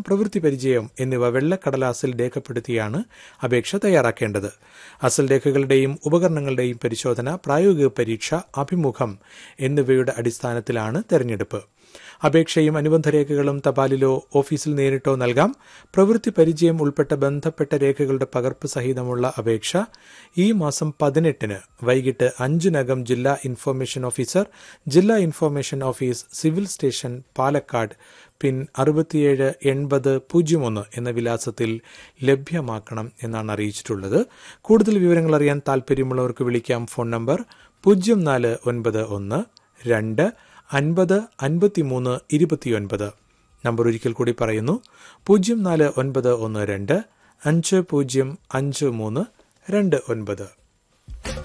പ്രവൃത്തി പരിചയം എന്നിവ വെള്ളക്കടലാസിൽ രേഖപ്പെടുത്തിയാണ് അപേക്ഷ തയ്യാറാക്കേണ്ടത് അസൽ രേഖകളുടെയും ഉപകരണങ്ങളുടെയും പരിശോധന പ്രായോഗിക പരീക്ഷ അഭിമുഖം എന്നിവയുടെ അടിസ്ഥാനത്തിലാണ് തെരഞ്ഞെടുപ്പ് അപേക്ഷയും അനുബന്ധ രേഖകളും തപാലിലോ ഓഫീസിൽ നേരിട്ടോ നൽകാം പ്രവൃത്തി പരിചയം ഉൾപ്പെട്ട ബന്ധപ്പെട്ട രേഖകളുടെ പകർപ്പ് സഹിതമുള്ള അപേക്ഷ ഈ മാസം പതിനെട്ടിന് വൈകിട്ട് അഞ്ചിനകം ജില്ലാ ഇൻഫർമേഷൻ ഓഫീസർ ജില്ലാ information office civil station Palakkad pin അറുപത്തിയേഴ് എൺപത് പൂജ്യം ഒന്ന് എന്ന വിലാസത്തിൽ ലഭ്യമാക്കണം എന്നാണ് അറിയിച്ചിട്ടുള്ളത് കൂടുതൽ വിവരങ്ങൾ അറിയാൻ താൽപ്പര്യമുള്ളവർക്ക് വിളിക്കാം ഫോൺ നമ്പർ പൂജ്യം നാല് ഒൻപത് ഒന്ന് രണ്ട് അൻപത് അൻപത്തിമൂന്ന് ഇരുപത്തിയൊൻപത് നമ്പർ ഒരിക്കൽ കൂടി പറയുന്നു പൂജ്യം നാല് ഒൻപത് ഒന്ന് രണ്ട് അഞ്ച് പൂജ്യം അഞ്ച് മൂന്ന് രണ്ട് ഒൻപത്